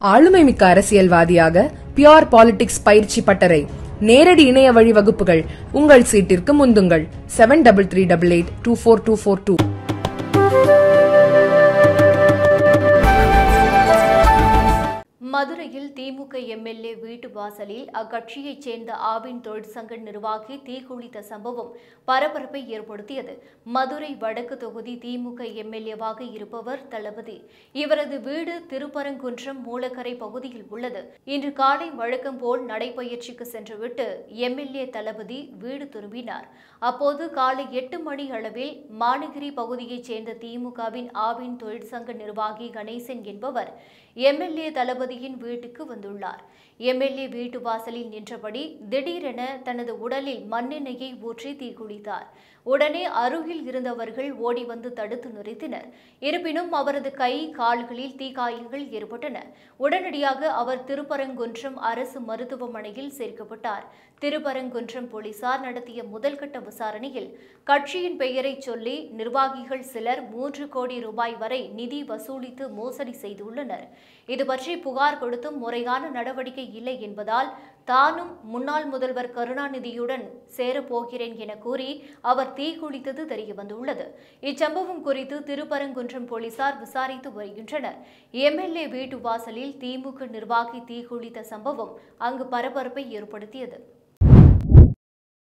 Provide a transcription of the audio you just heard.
ஆளுமை மிக்க அரசியல்வாதியாக பியோர் பாலிடிக்ஸ் பயிற்சி பட்டறை நேரடி இணைய வழி வகுப்புகள் உங்கள் சீட்டிற்கு முந்துங்கள் seven double three double eight two four two four two மதுரையில் திமுக எம்எல்ஏ வீட்டு வாசலில் அக்கட்சியைச் சேர்ந்த ஆவின் தொழிற்சங்க நிர்வாகி தீக்குளித்த சம்பவம் பரபரப்பை ஏற்படுத்தியது மதுரை வடக்கு தொகுதி திமுக எம்எல்ஏவாக இருப்பவர் தளபதி இவரது வீடு திருப்பரங்குன்றம் மூலக்கரை பகுதியில் உள்ளது இன்று காலை வழக்கம் போல் நடைபயிற்சிக்கு சென்றுவிட்டு எம்எல்ஏ தளபதி வீடு திரும்பினார் அப்போது காலை எட்டு மணி அளவில் மாநகிரி பகுதியைச் சேர்ந்த திமுகவின் ஆவின் தொழிற்சங்க நிர்வாகி கணேசன் என்பவர் எம்எல்ஏ தளபதியின் வீட்டுக்கு வந்துள்ளார் எம்எல்ஏ வீட்டு வாசலில் நின்றபடி திடீரென தனது உடலில் மண்ணெண்ணெயை ஊற்றி தீக்குளித்தார் உடனே அருகில் இருந்தவர்கள் ஓடி வந்து தடுத்து நிறுத்தினர் இருப்பினும் அவரது கை கால்களில் தீக்காயங்கள் ஏற்பட்டன உடனடியாக அவர் திருப்பரங்குன்றம் அரசு மருத்துவமனையில் சேர்க்கப்பட்டார் திருப்பரங்குன்றம் போலீசார் நடத்திய முதல்கட்ட விசாரணையில் கட்சியின் பெயரை சொல்லி நிர்வாகிகள் சிலர் மூன்று கோடி ரூபாய் வரை நிதி வசூலித்து மோசடி செய்துள்ளனர் இது பற்றி புகார் கொடுத்தும் முறையான நடவடிக்கை இல்லை என்பதால் தானும் முன்னாள் முதல்வர் கருணாநிதியுடன் சேரப்போகிறேன் என கூறி அவர் தீக்குளித்தது தெரியவந்துள்ளது இச்சம்பவம் குறித்து திருப்பரங்குன்றம் போலீசார் விசாரித்து வருகின்றனர் எம்எல்ஏ வீட்டு வாசலில் திமுக நிர்வாகி தீக்குளித்த சம்பவம் அங்கு பரபரப்பை ஏற்படுத்தியது